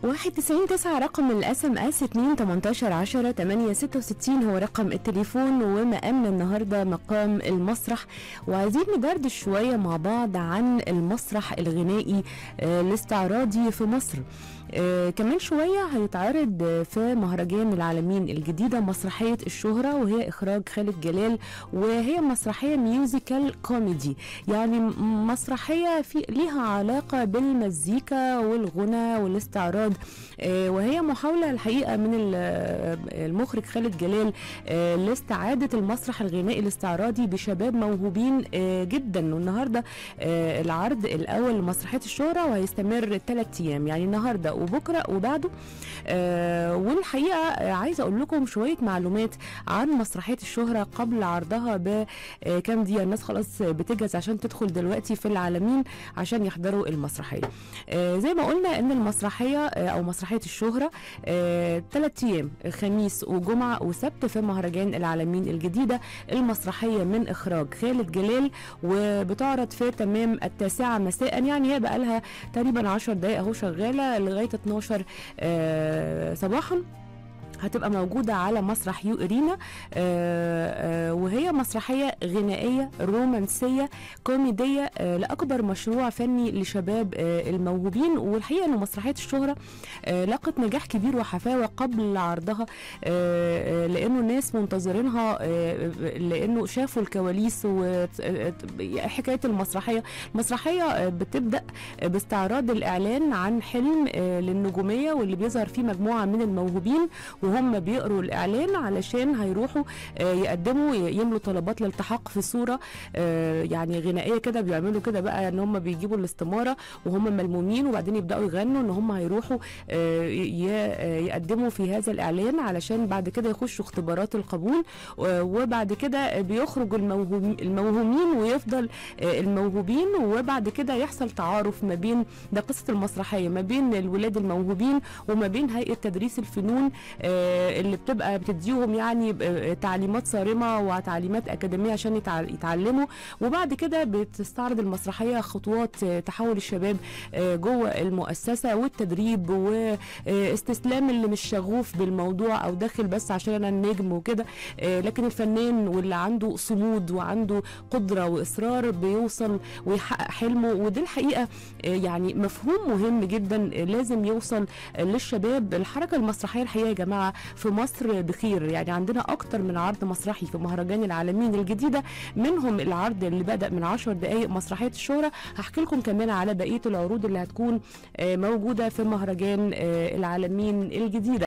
91 9 رقم الاس ام اس 2 18 10 8 66 هو رقم التليفون ومقامنا النهارده مقام المسرح وعايزين ندردش شويه مع بعض عن المسرح الغنائي آه، الاستعراضي في مصر آه كمان شوية هيتعرض آه، في مهرجان العالمين الجديدة مسرحية الشهرة وهي إخراج خالد جلال وهي مسرحية ميوزيكال كوميدي يعني م- مسرحية في ليها علاقة بالمزيكا والغنى والاستعراض آه وهي محاولة الحقيقة من ال- آه، المخرج خالد جلال آه لاستعادة المسرح الغنائي الاستعراضي بشباب موهوبين آه جدا والنهاردة آه العرض الأول لمسرحية الشهرة وهيستمر ثلاث أيام يعني النهاردة وبكرة وبعده آه والحقيقة آه، عايزة أقول لكم شوية معلومات عن مسرحية الشهرة قبل عرضها بكام دقيقة الناس خلاص بتجهز عشان تدخل دلوقتي في العالمين عشان يحضروا المسرحية آه زي ما قلنا ان المسرحية آه او مسرحية الشهرة ثلاث ايام خميس وجمعة وسبت في مهرجان العالمين الجديدة المسرحية من اخراج خالد جلال وبتعرض في تمام التاسعة مساء يعني هي بقى لها تقريبا 10 دقائق اهو شغالة لغاية 12 آه صباحا هتبقى موجودة على مسرح يو إرينا آه، آه، وهي مسرحية غنائية رومانسية كوميدية آه، لأكبر مشروع فني لشباب آه، الموهوبين والحقيقة أن مسرحية الشهرة آه، لقت نجاح كبير وحفاوة قبل عرضها آه، آه، لأنه الناس منتظرينها آه، لأنه شافوا الكواليس وحكاية المسرحية المسرحية آه، بتبدأ باستعراض الإعلان عن حلم آه، للنجومية واللي بيظهر فيه مجموعة من الموهوبين وهم بيقروا الاعلان علشان هيروحوا آه، يقدموا ي- يملوا طلبات الالتحاق في صوره آه، يعني غنائيه كده بيعملوا كده بقى ان هم بيجيبوا الاستماره وهم ملمومين وبعدين يبداوا يغنوا ان هم هيروحوا آه، ي- آه، يقدموا في هذا الاعلان علشان بعد كده يخشوا اختبارات القبول و- وبعد كده بيخرجوا الموهوم- الموهومين ويفضل آه، الموهوبين وبعد كده يحصل تعارف ما بين ده قصه المسرحيه ما بين الولاد الموهوبين وما بين هيئه تدريس الفنون آه، اللي بتبقى بتديهم يعني آه، تعليمات صارمه وتعليمات اكاديميه عشان يتع- يتعلموا وبعد كده بتستعرض المسرحيه خطوات آه، تحول الشباب آه، جوه المؤسسه والتدريب واستسلام اللي مش شغوف بالموضوع او داخل بس عشان انا النجم وكده آه، لكن الفنان واللي عنده صمود وعنده قدره واصرار بيوصل ويحقق حلمه ودي الحقيقه آه، يعني مفهوم مهم جدا آه، لازم يوصل آه، للشباب الحركه المسرحيه الحقيقه يا جماعه في مصر بخير يعني عندنا اكتر من عرض مسرحي في مهرجان العالمين الجديده منهم العرض اللي بدا من 10 دقائق مسرحيه الشهره هحكي لكم كمان على بقيه العروض اللي هتكون آه، موجوده في مهرجان آه، العالمين الجديده